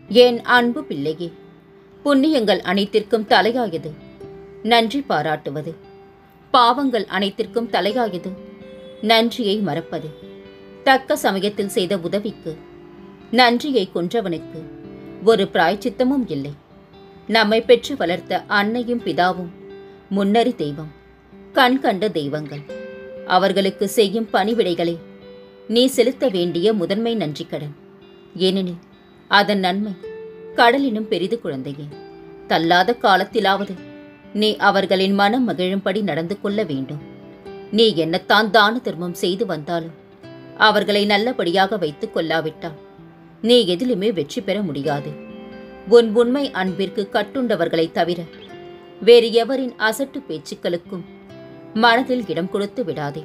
என் அன்பு பிள்ளையே புண்ணியங்கள் அனைத்திற்கும் தலையாயது நன்றி பாராட்டுவது பாவங்கள் அனைத்திற்கும் தலையாயது நன்றியை மறப்பது தக்க சமயத்தில் செய்த உதவிக்கு நன்றியை கொன்றவனுக்கு ஒரு பிராய்ச்சித்தமும் இல்லை நம்மை பெற்று வளர்த்த அன்னையும் பிதாவும் முன்னறி தெய்வம் கண் கண்ட தெய்வங்கள் அவர்களுக்கு செய்யும் பணிவிடைகளை நீ செலுத்த வேண்டிய முதன்மை நன்றி கடன் ஏனெனில் அதன் நன்மை கடலினும் பெரிது குழந்தையே தள்ளாத காலத்திலாவது நீ அவர்களின் மனம் மகிழும்படி நடந்து கொள்ள வேண்டும் நீ என்னத்தான் தான தர்மம் செய்து வந்தாலும் அவர்களை நல்லபடியாக வைத்துக் கொள்ளாவிட்டால் நீ எதிலுமே வெற்றி பெற முடியாது உன் உண்மை அன்பிற்கு கட்டுண்டவர்களைத் தவிர வேறு எவரின் அசட்டு பேச்சுக்களுக்கும் மனதில் இடம் கொடுத்து விடாதே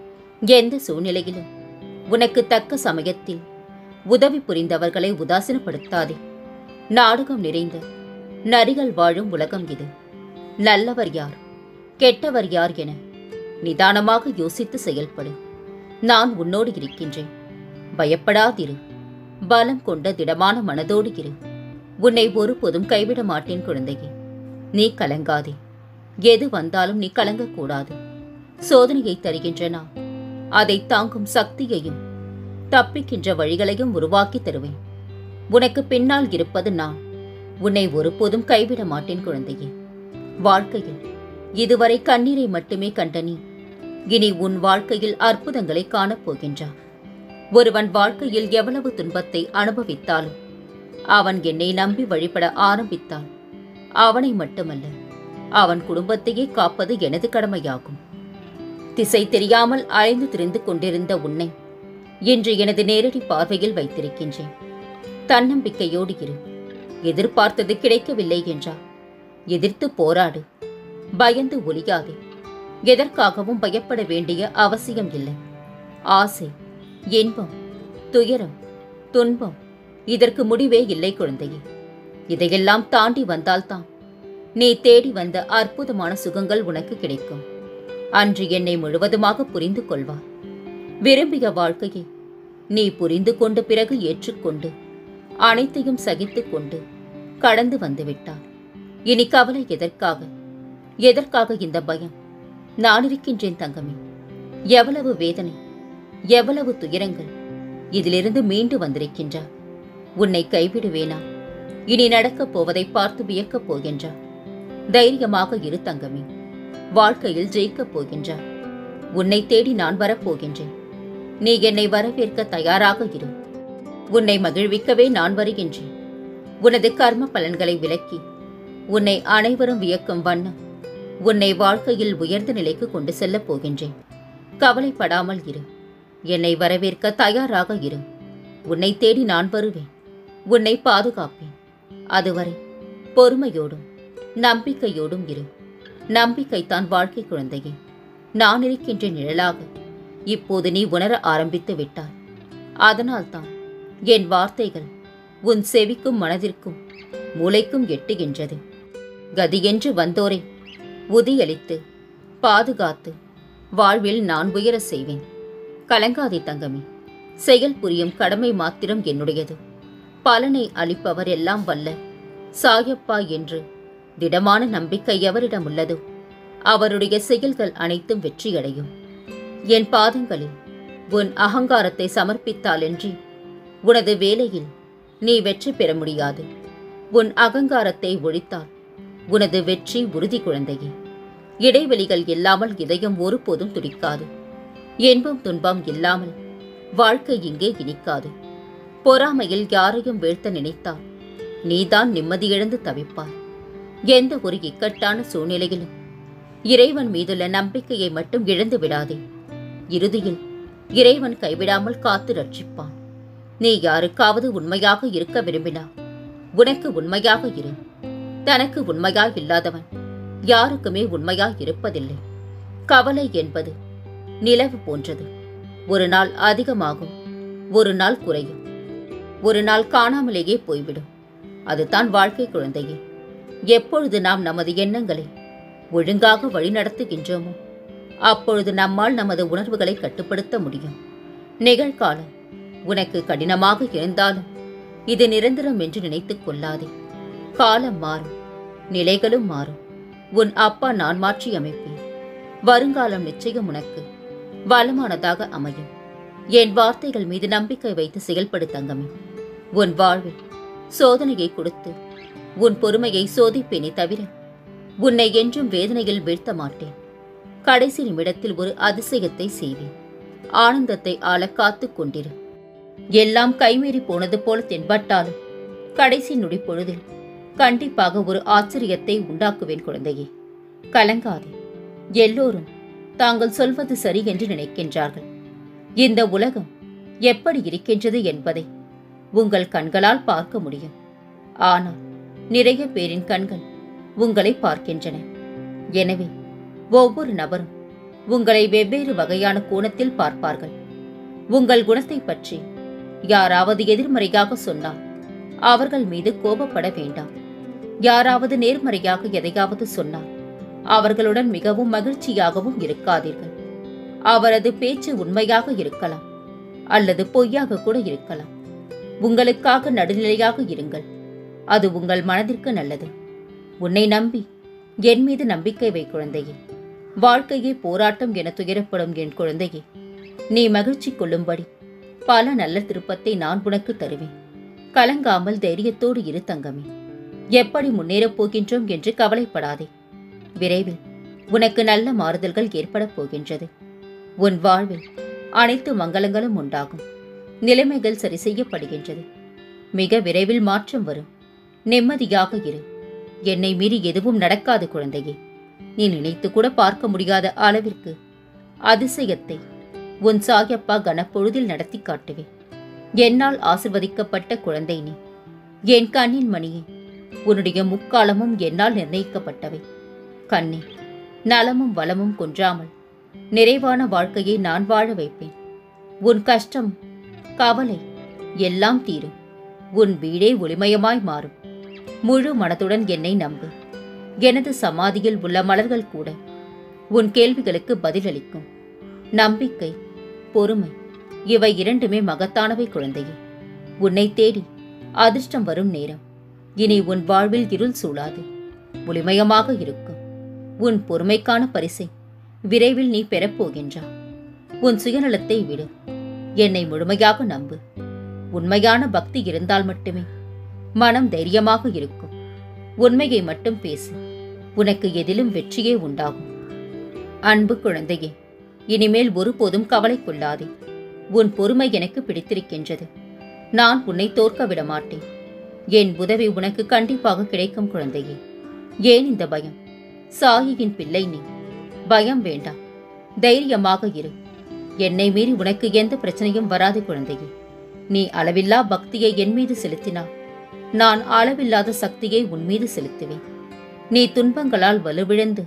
எந்த சூழ்நிலையிலும் உனக்கு தக்க சமயத்தில் உதவி புரிந்தவர்களை உதாசீனப்படுத்தாதே நாடகம் நிறைந்த நரிகள் வாழும் உலகம் இது நல்லவர் யார் கெட்டவர் யார் என நிதானமாக யோசித்து செயல்படு நான் உன்னோடு இருக்கின்றேன் பயப்படாதிரு பலம் கொண்ட திடமான மனதோடு இரு உன்னை ஒருபோதும் கைவிட மாட்டேன் குழந்தையே நீ கலங்காதே எது வந்தாலும் நீ கலங்கக்கூடாது சோதனையை தருகின்ற நான் அதை தாங்கும் சக்தியையும் தப்பிக்கின்ற வழிகளையும் உருவாக்கி தருவேன் உனக்கு பின்னால் இருப்பது நான் உன்னை ஒருபோதும் கைவிட மாட்டேன் குழந்தையே வாழ்க்கையில் இதுவரை கண்ணீரை மட்டுமே கண்ட நீ இனி உன் வாழ்க்கையில் அற்புதங்களை காணப் போகின்றான் ஒருவன் வாழ்க்கையில் எவ்வளவு துன்பத்தை அனுபவித்தாலும் அவன் என்னை நம்பி வழிபட ஆரம்பித்தான் அவனை மட்டுமல்ல அவன் குடும்பத்தையே காப்பது எனது கடமையாகும் திசை தெரியாமல் அலைந்து திரிந்து கொண்டிருந்த உன்னை இன்று எனது நேரடி பார்வையில் வைத்திருக்கின்றேன் தன்னம்பிக்கையோடு இரு எதிர்பார்த்தது கிடைக்கவில்லை என்றால் எதிர்த்து போராடு பயந்து ஒளியாதே எதற்காகவும் பயப்பட வேண்டிய அவசியம் இல்லை ஆசை இன்பம் துயரம் துன்பம் இதற்கு முடிவே இல்லை குழந்தையே இதையெல்லாம் தாண்டி வந்தால்தான் நீ தேடி வந்த அற்புதமான சுகங்கள் உனக்கு கிடைக்கும் அன்று என்னை முழுவதுமாக புரிந்து கொள்வார் விரும்பிய வாழ்க்கையை நீ புரிந்து கொண்ட பிறகு ஏற்றுக்கொண்டு அனைத்தையும் சகித்துக் கொண்டு கடந்து வந்துவிட்டார் இனி கவலை எதற்காக எதற்காக இந்த பயம் நான் இருக்கின்றேன் தங்கமே எவ்வளவு வேதனை எவ்வளவு துயரங்கள் இதிலிருந்து மீண்டு வந்திருக்கின்றார் உன்னை கைவிடுவேனா இனி நடக்கப் போவதை பார்த்து வியக்கப் போகின்றார் தைரியமாக இரு தங்கமே வாழ்க்கையில் ஜெயிக்கப் போகின்றார் உன்னை தேடி நான் வரப்போகின்றேன் நீ என்னை வரவேற்க தயாராக இரு உன்னை மகிழ்விக்கவே நான் வருகின்றேன் உனது கர்ம பலன்களை விலக்கி உன்னை அனைவரும் வியக்கும் வண்ணம் உன்னை வாழ்க்கையில் உயர்ந்த நிலைக்கு கொண்டு செல்லப் போகின்றேன் கவலைப்படாமல் இரு என்னை வரவேற்க தயாராக இரு உன்னை தேடி நான் வருவேன் உன்னை பாதுகாப்பேன் அதுவரை பொறுமையோடும் நம்பிக்கையோடும் இரு நம்பிக்கைத்தான் வாழ்க்கை குழந்தையே நான் இருக்கின்ற நிழலாக இப்போது நீ உணர ஆரம்பித்து விட்டாய் அதனால்தான் என் வார்த்தைகள் உன் செவிக்கும் மனதிற்கும் மூளைக்கும் எட்டுகின்றது கதியென்று வந்தோரை உதியளித்து பாதுகாத்து வாழ்வில் நான் உயர செய்வேன் கலங்காதே தங்கமே செயல் புரியும் கடமை மாத்திரம் என்னுடையது பலனை அளிப்பவர் எல்லாம் வல்ல சாயப்பா என்று திடமான நம்பிக்கை எவரிடம் உள்ளதோ அவருடைய செயல்கள் அனைத்தும் வெற்றியடையும் என் பாதங்களில் உன் அகங்காரத்தை சமர்ப்பித்தாலன்றி உனது வேலையில் நீ வெற்றி பெற முடியாது உன் அகங்காரத்தை ஒழித்தால் உனது வெற்றி உறுதி குழந்தையே இடைவெளிகள் இல்லாமல் இதயம் ஒருபோதும் துடிக்காது இன்பம் துன்பம் இல்லாமல் வாழ்க்கை இங்கே இனிக்காது பொறாமையில் யாரையும் வீழ்த்த நினைத்தால் நீதான் நிம்மதியிழந்து தவிப்பாய் எந்த ஒரு இக்கட்டான சூழ்நிலையிலும் இறைவன் மீதுள்ள நம்பிக்கையை மட்டும் இழந்து விடாதே இறுதியில் இறைவன் கைவிடாமல் காத்து ரட்சிப்பான் நீ யாருக்காவது உண்மையாக இருக்க விரும்பினா உனக்கு உண்மையாக இரு தனக்கு உண்மையாய் இல்லாதவன் யாருக்குமே உண்மையாய் இருப்பதில்லை கவலை என்பது நிலவு போன்றது ஒரு நாள் அதிகமாகும் ஒரு நாள் குறையும் ஒரு நாள் காணாமலேயே போய்விடும் அதுதான் வாழ்க்கை குழந்தையே எப்பொழுது நாம் நமது எண்ணங்களை ஒழுங்காக வழிநடத்துகின்றோமோ அப்பொழுது நம்மால் நமது உணர்வுகளை கட்டுப்படுத்த முடியும் நிகழ்காலம் உனக்கு கடினமாக இருந்தாலும் இது நிரந்தரம் என்று நினைத்துக் கொள்ளாதே காலம் மாறும் நிலைகளும் மாறும் உன் அப்பா நான் மாற்றி அமைப்பேன் வருங்காலம் நிச்சயம் உனக்கு வளமானதாக அமையும் என் வார்த்தைகள் மீது நம்பிக்கை வைத்து செயல்படு தங்கமே உன் வாழ்வில் சோதனையை கொடுத்து உன் பொறுமையை சோதிப்பேனே தவிர உன்னை என்றும் வேதனையில் வீழ்த்த மாட்டேன் கடைசி நிமிடத்தில் ஒரு அதிசயத்தை செய்வேன் ஆனந்தத்தை ஆள காத்துக் கொண்டிரு எல்லாம் கைமீறி போனது போல தென்பட்டாலும் கடைசி நொடி பொழுதில் கண்டிப்பாக ஒரு ஆச்சரியத்தை உண்டாக்குவேன் குழந்தையே கலங்காதே எல்லோரும் தாங்கள் சொல்வது சரி என்று நினைக்கின்றார்கள் இந்த உலகம் எப்படி இருக்கின்றது என்பதை உங்கள் கண்களால் பார்க்க முடியும் ஆனால் நிறைய பேரின் கண்கள் உங்களை பார்க்கின்றன எனவே ஒவ்வொரு நபரும் உங்களை வெவ்வேறு வகையான கோணத்தில் பார்ப்பார்கள் உங்கள் குணத்தை பற்றி யாராவது எதிர்மறையாக சொன்னால் அவர்கள் மீது கோபப்பட வேண்டாம் யாராவது நேர்மறையாக எதையாவது சொன்னால் அவர்களுடன் மிகவும் மகிழ்ச்சியாகவும் இருக்காதீர்கள் அவரது பேச்சு உண்மையாக இருக்கலாம் அல்லது பொய்யாக கூட இருக்கலாம் உங்களுக்காக நடுநிலையாக இருங்கள் அது உங்கள் மனதிற்கு நல்லது உன்னை நம்பி என் மீது நம்பிக்கை வை குழந்தையே வாழ்க்கையே போராட்டம் என துயரப்படும் என் குழந்தையே நீ மகிழ்ச்சி கொள்ளும்படி பல நல்ல திருப்பத்தை நான் உனக்கு தருவேன் கலங்காமல் தைரியத்தோடு இரு தங்கமே எப்படி முன்னேறப் போகின்றோம் என்று கவலைப்படாதே விரைவில் உனக்கு நல்ல மாறுதல்கள் ஏற்படப் போகின்றது உன் வாழ்வில் அனைத்து மங்களங்களும் உண்டாகும் நிலைமைகள் சரி செய்யப்படுகின்றது மிக விரைவில் மாற்றம் வரும் நிம்மதியாக இரு என்னை மீறி எதுவும் நடக்காது குழந்தையே நீ நினைத்து கூட பார்க்க முடியாத அளவிற்கு அதிசயத்தை உன் சாயப்பா கனப்பொழுதில் நடத்தி காட்டுவேன் என்னால் ஆசிர்வதிக்கப்பட்ட குழந்தை நீ என் கண்ணின் மணியே உன்னுடைய முக்காலமும் என்னால் நிர்ணயிக்கப்பட்டவை கண்ணே நலமும் வளமும் குன்றாமல் நிறைவான வாழ்க்கையை நான் வாழ வைப்பேன் உன் கஷ்டம் கவலை எல்லாம் தீரும் உன் வீடே ஒளிமயமாய் மாறும் முழு மனதுடன் என்னை நம்பு எனது சமாதியில் உள்ள மலர்கள் கூட உன் கேள்விகளுக்கு பதிலளிக்கும் நம்பிக்கை பொறுமை இவை இரண்டுமே மகத்தானவை குழந்தையே உன்னை தேடி அதிர்ஷ்டம் வரும் நேரம் இனி உன் வாழ்வில் இருள் சூழாது ஒளிமயமாக இருக்கும் உன் பொறுமைக்கான பரிசை விரைவில் நீ பெறப்போகின்றா உன் சுயநலத்தை விடு என்னை முழுமையாக நம்பு உண்மையான பக்தி இருந்தால் மட்டுமே மனம் தைரியமாக இருக்கும் உண்மையை மட்டும் பேசு உனக்கு எதிலும் வெற்றியே உண்டாகும் அன்பு குழந்தையே இனிமேல் ஒருபோதும் கவலை கொள்ளாதே உன் பொறுமை எனக்கு பிடித்திருக்கின்றது நான் உன்னை தோற்க விட மாட்டேன் என் உதவி உனக்கு கண்டிப்பாக கிடைக்கும் குழந்தையே ஏன் இந்த பயம் சாயியின் பிள்ளை நீ பயம் வேண்டாம் தைரியமாக இரு என்னை மீறி உனக்கு எந்த பிரச்சனையும் வராது குழந்தையே நீ அளவில்லா பக்தியை என் மீது செலுத்தினாய் நான் அளவில்லாத சக்தியை உன் மீது செலுத்துவேன் நீ துன்பங்களால் வலுவிழந்து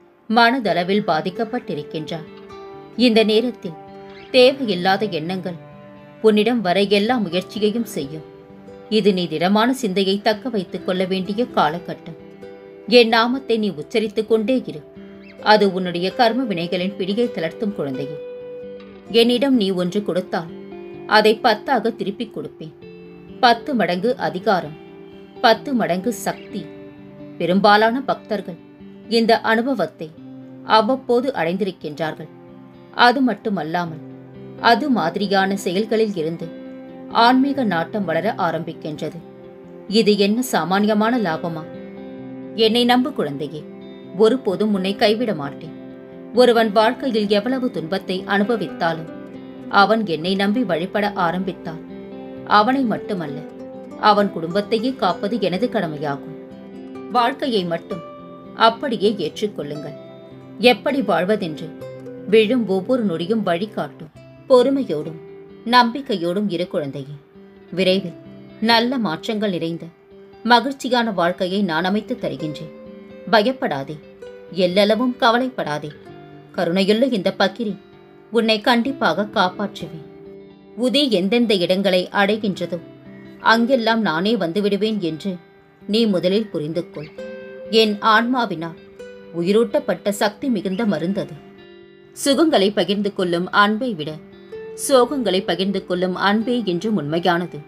மனதளவில் பாதிக்கப்பட்டிருக்கின்றாய் இந்த நேரத்தில் தேவையில்லாத எண்ணங்கள் உன்னிடம் வர எல்லா முயற்சியையும் செய்யும் இது நீ திடமான சிந்தையை தக்க வைத்துக் கொள்ள வேண்டிய காலகட்டம் என் நாமத்தை நீ உச்சரித்துக் கொண்டே இரு அது உன்னுடைய கர்ம வினைகளின் பிடியை தளர்த்தும் குழந்தையே என்னிடம் நீ ஒன்று கொடுத்தால் அதை பத்தாக திருப்பிக் கொடுப்பேன் பத்து மடங்கு அதிகாரம் பத்து மடங்கு சக்தி பெரும்பாலான பக்தர்கள் இந்த அனுபவத்தை அவ்வப்போது அடைந்திருக்கின்றார்கள் அது மட்டுமல்லாமல் அது மாதிரியான செயல்களில் இருந்து ஆன்மீக நாட்டம் வளர ஆரம்பிக்கின்றது இது என்ன சாமானியமான லாபமா என்னை நம்பு குழந்தையே ஒருபோதும் உன்னை கைவிட மாட்டேன் ஒருவன் வாழ்க்கையில் எவ்வளவு துன்பத்தை அனுபவித்தாலும் அவன் என்னை நம்பி வழிபட ஆரம்பித்தான் அவனை மட்டுமல்ல அவன் குடும்பத்தையே காப்பது எனது கடமையாகும் வாழ்க்கையை மட்டும் அப்படியே ஏற்றுக்கொள்ளுங்கள் எப்படி வாழ்வதென்று விழும் ஒவ்வொரு நொடியும் வழிகாட்டும் பொறுமையோடும் நம்பிக்கையோடும் இரு குழந்தையே விரைவில் நல்ல மாற்றங்கள் நிறைந்த மகிழ்ச்சியான வாழ்க்கையை நான் அமைத்து தருகின்றேன் பயப்படாதே எல்லளவும் கவலைப்படாதே கருணையுள்ள இந்த பக்கிரி உன்னை கண்டிப்பாக காப்பாற்றுவேன் உதி எந்தெந்த இடங்களை அடைகின்றதோ அங்கெல்லாம் நானே வந்துவிடுவேன் என்று நீ முதலில் புரிந்து கொள் என் ஆன்மாவினால் உயிரூட்டப்பட்ட சக்தி மிகுந்த மருந்தது சுகங்களை பகிர்ந்து கொள்ளும் அன்பை விட சோகங்களை பகிர்ந்து கொள்ளும் அன்பே என்றும் உண்மையானது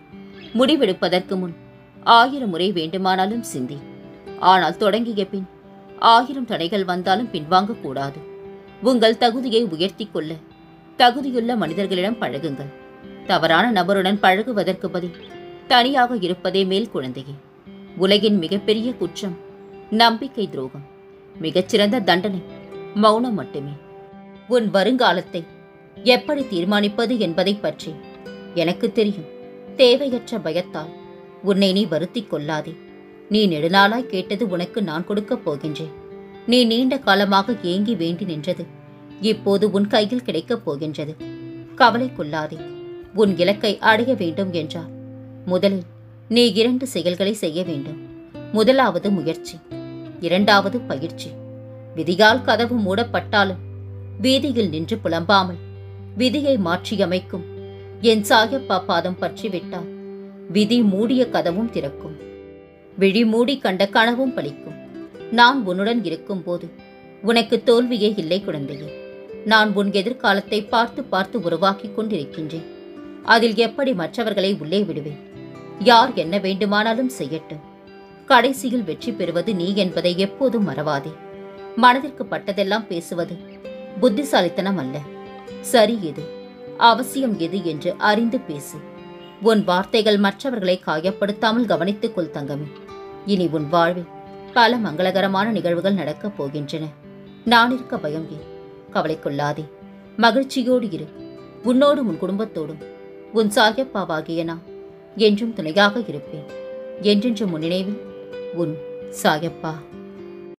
முடிவெடுப்பதற்கு முன் ஆயிரம் முறை வேண்டுமானாலும் சிந்தி ஆனால் தொடங்கிய பின் ஆயிரம் தடைகள் வந்தாலும் பின்வாங்கக் கூடாது உங்கள் தகுதியை உயர்த்திக் கொள்ள தகுதியுள்ள மனிதர்களிடம் பழகுங்கள் தவறான நபருடன் பழகுவதற்கு பதில் தனியாக இருப்பதே மேல் குழந்தையே உலகின் மிகப்பெரிய குற்றம் நம்பிக்கை துரோகம் மிகச்சிறந்த தண்டனை மௌனம் மட்டுமே உன் வருங்காலத்தை எப்படி தீர்மானிப்பது என்பதைப் பற்றி எனக்கு தெரியும் தேவையற்ற பயத்தால் உன்னை நீ வருத்திக் கொள்ளாதே நீ நெடுநாளாய் கேட்டது உனக்கு நான் கொடுக்கப் போகின்றேன் நீ நீண்ட காலமாக ஏங்கி வேண்டி நின்றது இப்போது உன் கையில் கிடைக்கப் போகின்றது கவலை கொள்ளாதே உன் இலக்கை அடைய வேண்டும் என்றால் முதலில் நீ இரண்டு செயல்களை செய்ய வேண்டும் முதலாவது முயற்சி இரண்டாவது பயிற்சி விதியால் கதவு மூடப்பட்டாலும் வீதியில் நின்று புலம்பாமல் விதியை மாற்றியமைக்கும் என் சாயப்பா பாதம் பற்றிவிட்டால் விதி மூடிய கதவும் திறக்கும் விழி மூடி கண்ட கனவும் பலிக்கும் நான் உன்னுடன் இருக்கும்போது உனக்கு தோல்வியே இல்லை குழந்தையே நான் உன் எதிர்காலத்தை பார்த்து பார்த்து உருவாக்கிக் கொண்டிருக்கின்றேன் அதில் எப்படி மற்றவர்களை உள்ளே விடுவேன் யார் என்ன வேண்டுமானாலும் செய்யட்டும் கடைசியில் வெற்றி பெறுவது நீ என்பதை எப்போதும் மறவாதே மனதிற்கு பட்டதெல்லாம் பேசுவது புத்திசாலித்தனம் அல்ல சரி எது அவசியம் எது என்று அறிந்து பேசு உன் வார்த்தைகள் மற்றவர்களை காயப்படுத்தாமல் கவனித்துக் கொள் தங்கமே இனி உன் வாழ்வில் பல மங்களகரமான நிகழ்வுகள் நடக்கப் போகின்றன நான் இருக்க பயம் ஏன் கவலை கொள்ளாதே மகிழ்ச்சியோடு இரு உன்னோடும் உன் குடும்பத்தோடும் உன் சாயப்பாவாகிய நான் என்றும் துணையாக இருப்பேன் என்றென்றும் உன் நினைவில் உன் சாயப்பா